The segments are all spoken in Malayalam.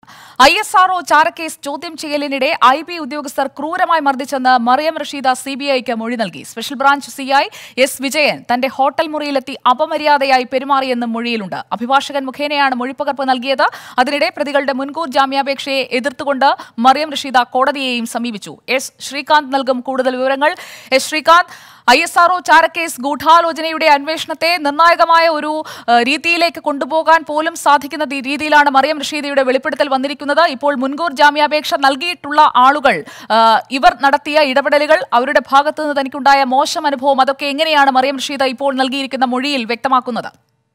ഐ എസ് ആർഒ ചാരക്കേസ് ചോദ്യം ചെയ്യലിനിടെ ഐ ബി ഉദ്യോഗസ്ഥർ ക്രൂരമായി മർദ്ദിച്ചെന്ന് മറിയം റഷീദ സി ബി ഐക്ക് മൊഴി നൽകി special branch CI S Vijayan തന്റെ ഹോട്ടൽ മുറിയിലെത്തി അപമര്യാദയായി പെരുമാറിയെന്നും മൊഴിയിലുണ്ട് അഭിഭാഷകൻ മുഖേനയാണ് മൊഴിപ്പകർപ്പ് നൽകിയത് അതിനിടെ പ്രതികളുടെ മുൻകൂർ ജാമ്യാപേക്ഷയെ എതിർത്തുകൊണ്ട് മറിയം റഷീദ കോടതിയെയും സമീപിച്ചു എസ് ശ്രീകാന്ത് നൽകും കൂടുതൽ വിവരങ്ങൾ S Sreekanth I S R O ചാരക്കേസ് ഗൂഢാലോചനയുടെ അന്വേഷണത്തെ നിർണായകമായ ഒരു ഏഹ്, രീതിയിലേക്ക് കൊണ്ടുപോകാൻ പോലും സാധിക്കുന്ന ദി- രീതിയിലാണ് മറിയം റഷീദയുടെ വെളിപ്പെടുത്തൽ വന്നിരിക്കുന്നത് ഇപ്പോൾ മുൻകൂർ ജാമ്യാപേക്ഷ നൽകിയിട്ടുള്ള ആളുകൾ ഏഹ്, ഇവർ നടത്തിയ ഇടപെടലുകൾ അവരുടെ ഭാഗത്തു നിന്ന് തനിക്കുണ്ടായ മോശം അനുഭവം അതൊക്കെ എങ്ങനെയാണ് മറിയം റഷീദ ഇപ്പോൾ നൽകിയിരിക്കുന്ന മൊഴിയിൽ വ്യക്തമാക്കുന്നത്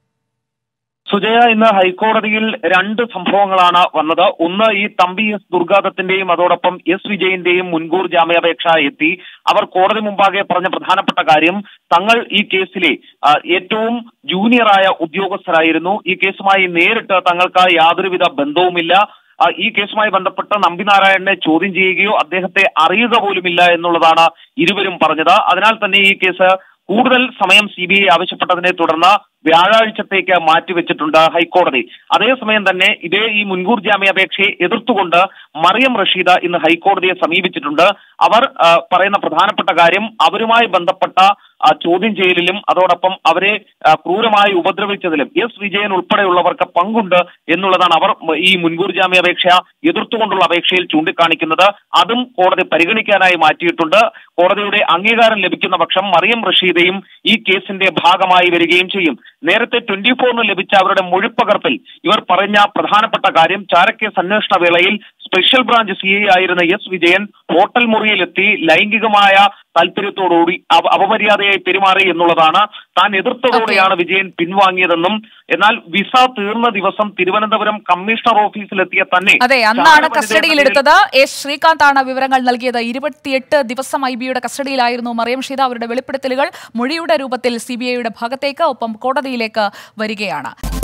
സുജയ ഇന്ന് ഹൈക്കോടതിയിൽ രണ്ട് സംഭവങ്ങളാണ് വന്നത് ഒന്ന് ഈ തമ്പി എസ് ദുർഗാദത്തിന്റെയും അതോടൊപ്പം എസ് വിജയന്റെയും മുൻകൂർ ജാമ്യാപേക്ഷ എത്തി അവർ കോടതി മുമ്പാകെ പറഞ്ഞ പ്രധാനപ്പെട്ട കാര്യം തങ്ങൾ ഈ കേസിലെ ആ, ഏറ്റവും ജൂനിയറായ ഉദ്യോഗസ്ഥരായിരുന്നു ഈ കേസുമായി നേരിട്ട് തങ്ങൾക്ക് യാതൊരുവിധ ബന്ധവുമില്ല ആ, ഈ കേസുമായി ബന്ധപ്പെട്ട് നമ്പിനാരായണനെ ചോദ്യം ചെയ്യുകയോ അദ്ദേഹത്തെ അറിയുക പോലുമില്ല എന്നുള്ളതാണ് ഇരുവരും പറഞ്ഞത് അതിനാൽ തന്നെ ഈ കേസ് കൂടുതൽ സമയം സി ബി ഐ ആവശ്യപ്പെട്ടതിനെ തുടർന്ന് വ്യാഴാഴ്ചത്തേക്ക് മാറ്റിവെച്ചിട്ടുണ്ട് ഹൈക്കോടതി അതേസമയം തന്നെ ഇതേ ഈ മുൻകൂർ ജാമ്യാപേക്ഷയെ എതിർത്തുകൊണ്ട് മറിയം റഷീദ ഇന്ന് ഹൈക്കോടതിയെ സമീപിച്ചിട്ടുണ്ട് അവർ ആ, പറയുന്ന പ്രധാനപ്പെട്ട കാര്യം അവരുമായി ബന്ധപ്പെട്ട ആ, ചോദ്യം ചെയ്യലിലും അതോടൊപ്പം അവരെ ആ, ക്രൂരമായി ഉപദ്രവിച്ചതിലും എസ് വിജയൻ ഉൾപ്പെടെയുള്ളവർക്ക് പങ്കുണ്ട് എന്നുള്ളതാണ് അവർ ഈ മുൻകൂർ ജാമ്യാപേക്ഷ എതിർത്തുകൊണ്ടുള്ള അപേക്ഷയിൽ ചൂണ്ടിക്കാണിക്കുന്നത് അതും കോടതി പരിഗണിക്കാനായി മാറ്റിയിട്ടുണ്ട് കോടതിയുടെ അംഗീകാരം ലഭിക്കുന്ന പക്ഷം മറിയം റഷീദയും ഈ കേസിന്റെ ഭാഗമായി വരികയും ചെയ്യും നേരത്തെ ട്വന്റി ഫോറിന് ലഭിച്ച അവരുടെ മൊഴിപ്പകർപ്പിൽ ഇവർ പറഞ്ഞ പ്രധാനപ്പെട്ട കാര്യം ചാരക്കേസ് അന്വേഷണ വേളയിൽ സ്പെഷ്യൽ ബ്രാഞ്ച് സി ഐ ആയിരുന്ന എസ് വിജയൻ ഹോട്ടൽ മുറിയിലെത്തി ലൈംഗികമായ താല്പര്യത്തോടുകൂടി അപ- അപമര്യാദയായി പെരുമാറി എന്നുള്ളതാണ് താൻ എതിർത്തതോടെയാണ് വിജയൻ പിൻവാങ്ങിയതെന്നും എന്നാൽ വിസ തീർന്ന ദിവസം തിരുവനന്തപുരം കമ്മീഷണർ ഓഫീസിലെത്തിയ തന്നെ അതെ അന്നാണ് കസ്റ്റഡിയിലെടുത്തത് എസ് ശ്രീകാന്താണ് വിവരങ്ങൾ നൽകിയത് ഇരുപത്തിയെട്ട് ദിവസം ഐ ബിയുടെ കസ്റ്റഡിയിലായിരുന്നു മറിയം ഷീത അവരുടെ വെളിപ്പെടുത്തലുകൾ മൊഴിയുടെ രൂപത്തിൽ സി ഭാഗത്തേക്ക് ഒപ്പം കോടതിയിലേക്ക് വരികയാണ്